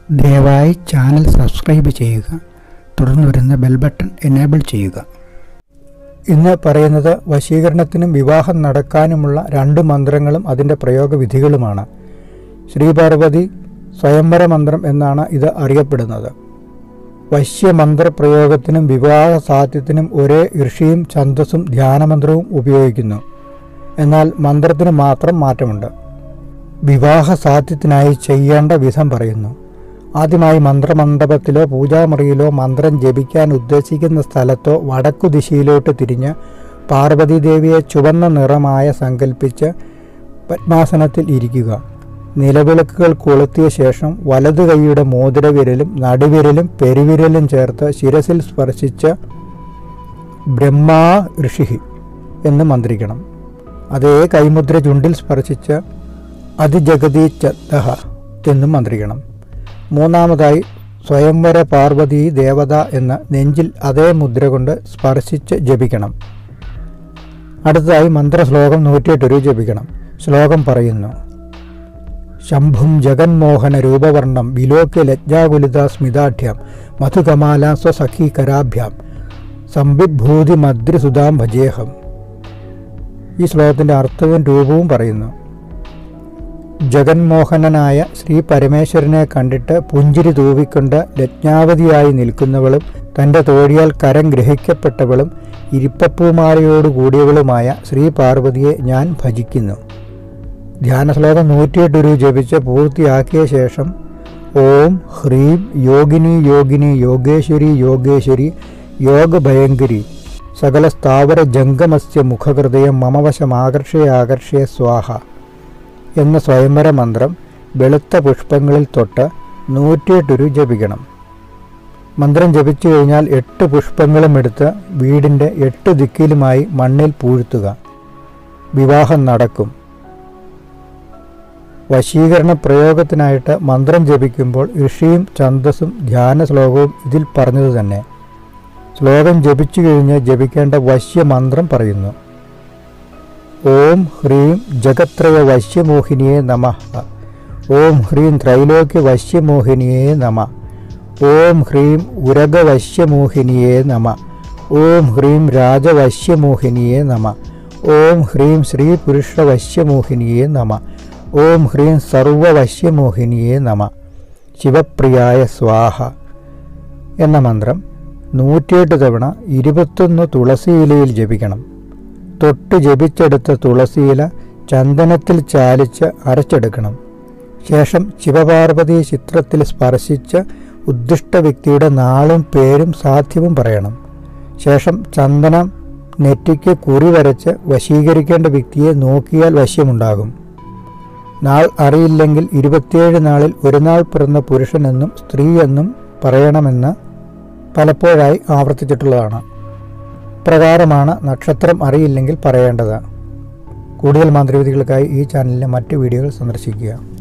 ദയവായി channel subscribe ചെയ്യുക തുടർന്ന് വരുന്ന ബെൽ ബട്ടൺ എനേബിൾ ചെയ്യുക ഇന്ന് പറയുന്നത് വശീകരണത്തിനും വിവാഹം നടക്കാനുമുള്ള രണ്ട് മന്ത്രങ്ങളും അതിൻ്റെ പ്രയോഗവിധികളുമാണ് ശ്രീപാർവതി സ്വയംവര മന്ത്രം എന്നാണ് ഇത് അറിയപ്പെടുന്നത് വശ്യമന്ത്രപ്രയോഗത്തിനും വിവാഹ സാധ്യത്തിനും ഒരേ ഋഷിയും ഛന്ദസ്സും ധ്യാനമന്ത്രവും ഉപയോഗിക്കുന്നു എന്നാൽ മന്ത്രത്തിന് മാത്രം മാറ്റമുണ്ട് വിവാഹ സാധ്യത്തിനായി ചെയ്യേണ്ട വിധം പറയുന്നു ആദ്യമായി മന്ത്രമണ്ഡപത്തിലോ പൂജാമുറിയിലോ മന്ത്രം ജപിക്കാൻ ഉദ്ദേശിക്കുന്ന സ്ഥലത്തോ വടക്കു ദിശയിലോട്ട് തിരിഞ്ഞ് പാർവതീദേവിയെ ചുവന്ന നിറമായ സങ്കല്പിച്ച് പത്മാസനത്തിൽ ഇരിക്കുക നിലവിളക്കുകൾ കൊളുത്തിയ ശേഷം വലതു കൈയുടെ മോതിരവിരലും നടുവിരലും പെരുവിരലും ചേർത്ത് ശിരസിൽ സ്പർശിച്ച് ബ്രഹ്മാ ഋഷി എന്ന് മന്ത്രിക്കണം അതേ കൈമുദ്ര ചുണ്ടിൽ സ്പർശിച്ച് അതിജഗതി ചദ്ദഹ എന്നും മന്ത്രിക്കണം മൂന്നാമതായി സ്വയംവര പാർവതി ദേവത എന്ന നെഞ്ചിൽ അതേ മുദ്ര കൊണ്ട് സ്പർശിച്ച് ജപിക്കണം അടുത്തതായി മന്ത്രശ്ലോകം നൂറ്റിയെട്ടൊരു ജപിക്കണം ശ്ലോകം പറയുന്നു ശംഭും ജഗന്മോഹന രൂപവർണം വിലോക്യ ലജ്ജാകുലിത സ്മിതാഢ്യം മധുകമാല സ്വസഖീകരാഭ്യാം സംബിഭൂതി മദ്രിസുതാം ഭജേഹം ഈ ശ്ലോകത്തിൻ്റെ അർത്ഥവും രൂപവും പറയുന്നു ജഗന്മോഹനനായ ശ്രീ പരമേശ്വരനെ കണ്ടിട്ട് പുഞ്ചിരി തൂവിക്കൊണ്ട് ലജ്ഞാവതിയായി നിൽക്കുന്നവളും തൻ്റെ തോഴിയാൽ കരം ഗ്രഹിക്കപ്പെട്ടവളും ഇരിപ്പപ്പൂമാലയോട് കൂടിയവളുമായ ശ്രീ പാർവതിയെ ഞാൻ ഭജിക്കുന്നു ധ്യാനശ്ലോകം നൂറ്റിയെട്ട് രൂപ ജപിച്ച് പൂർത്തിയാക്കിയ ശേഷം ഓം ഹ്രീം യോഗിനി യോഗിനി യോഗേശ്വരി യോഗേശ്വരി യോഗഭയങ്കരി സകല സ്ഥാവര ജംഗമസ്യ മുഖഹൃദയം മമവശമാകർഷയ ആകർഷയ സ്വാഹ എന്ന സ്വയംവര മന്ത്രം വെളുത്ത പുഷ്പങ്ങളിൽ തൊട്ട് നൂറ്റിയെട്ടൊരു ജപിക്കണം മന്ത്രം ജപിച്ചു കഴിഞ്ഞാൽ എട്ട് പുഷ്പങ്ങളും എടുത്ത് വീടിൻ്റെ എട്ട് ദിക്കിലുമായി മണ്ണിൽ പൂഴ്ത്തുക വിവാഹം നടക്കും വശീകരണ പ്രയോഗത്തിനായിട്ട് മന്ത്രം ജപിക്കുമ്പോൾ ഋഷിയും ഛന്ദസ്സും ധ്യാന ശ്ലോകവും ഇതിൽ പറഞ്ഞത് തന്നെ ശ്ലോകം ജപിച്ചു കഴിഞ്ഞ് ജപിക്കേണ്ട വശ്യമന്ത്രം പറയുന്നു ഓം ഹ്രീം ജഗത്രയ വശ്യമോഹിനിയെ നമ ഓം ഹ്രീം ത്രൈലോക്യ വശ്യമോഹിനിയെ നമ ഓം ഹ്രീം ഉരഗവശ്യമോഹിനിയെ നമ ഓം ഹ്രീം രാജവശ്യമോഹിനിയെ നമ ഓം ഹ്രീം ശ്രീ പുരുഷവശ്യമോഹിനിയെ നമ ഓം ഹ്രീം സർവവശ്യമോഹിനിയെ നമ ശിവപ്രിയായ സ്വാഹ എന്ന മന്ത്രം നൂറ്റിയെട്ട് തവണ ഇരുപത്തൊന്ന് തുളസിയിലയിൽ ജപിക്കണം തൊട്ട് ജപിച്ചെടുത്ത തുളസിയില ചന്ദനത്തിൽ ചാലിച്ച് അരച്ചെടുക്കണം ശേഷം ശിവപാർവതി ചിത്രത്തിൽ സ്പർശിച്ച് ഉദ്ദിഷ്ട വ്യക്തിയുടെ നാളും പേരും സാധ്യവും പറയണം ശേഷം ചന്ദനം നെറ്റിക്ക് കുറി വരച്ച് വശീകരിക്കേണ്ട വ്യക്തിയെ നോക്കിയാൽ വശ്യമുണ്ടാകും നാൾ അറിയില്ലെങ്കിൽ ഇരുപത്തിയേഴ് നാളിൽ ഒരു നാൾ പിറന്ന പുരുഷനെന്നും സ്ത്രീ എന്നും പറയണമെന്ന് പലപ്പോഴായി ആവർത്തിച്ചിട്ടുള്ളതാണ് പ്രകാരമാണ് നക്ഷത്രം അറിയില്ലെങ്കിൽ പറയേണ്ടത് കൂടുതൽ മാന്ത്രവിധികൾക്കായി ഈ ചാനലിലെ മറ്റ് വീഡിയോകൾ സന്ദർശിക്കുക